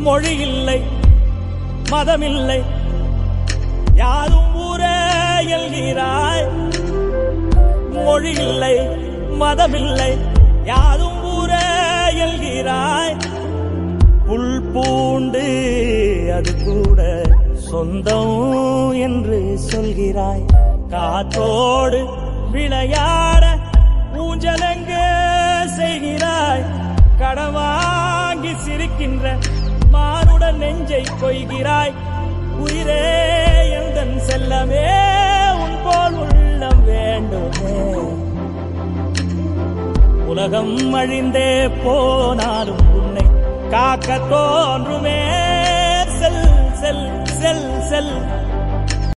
மொழி இல்லை மதமில்லை யாரும் ஊரே எல்கிறாய் மொழி இல்லை மதமில்லை யாரும் ஊரே எல்கிறாய் புல் பூண்டு அது கூட சொந்தம் என்று சொல்கிறாய் காத்தோடு விளையாட ஊஞ்சலங்க செய்கிறாய் கடவாங்கி சிரிக்கின்ற மானுடன் நெஞ்சை கொய்கிறாய் உயிரே எந்தன் செல்லமே உன் போல் உள்ளம் வேண்டுமே உலகம் அழிந்தே போனாலும் உன்னை காக்க தோன்றுமே செல் செல் செல் செல்